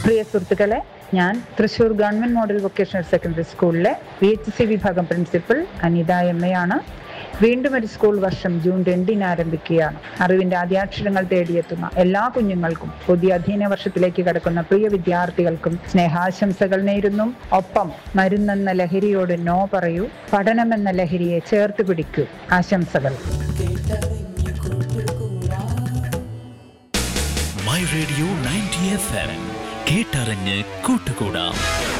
പ്രിയ സുഹൃത്തുക്കളെ ഞാൻ Thrissur government model vocational secondary സ്കൂളിലെ വി എച്ച് സി വിഭാഗം പ്രിൻസിപ്പൽ അനിത എം എ ആണ് വീണ്ടും ഒരു സ്കൂൾ വർഷം ജൂൺ രണ്ടിന് ആരംഭിക്കുകയാണ് അറിവിന്റെ ആദ്യാക്ഷരങ്ങൾ തേടിയെത്തുന്ന എല്ലാ കുഞ്ഞുങ്ങൾക്കും പുതിയ അധ്യയന വർഷത്തിലേക്ക് കടക്കുന്ന പ്രിയ വിദ്യാർത്ഥികൾക്കും സ്നേഹാശംസകൾ നേരുന്നു ഒപ്പം മരുന്നെന്ന ലഹരിയോട് നോ പറയൂ പഠനമെന്ന ലഹരിയെ ചേർത്ത് പിടിക്കൂ ആശംസകൾ my radio ninety F M കേട്ടറിഞ്ഞ് കൂട്ടുകൂടാം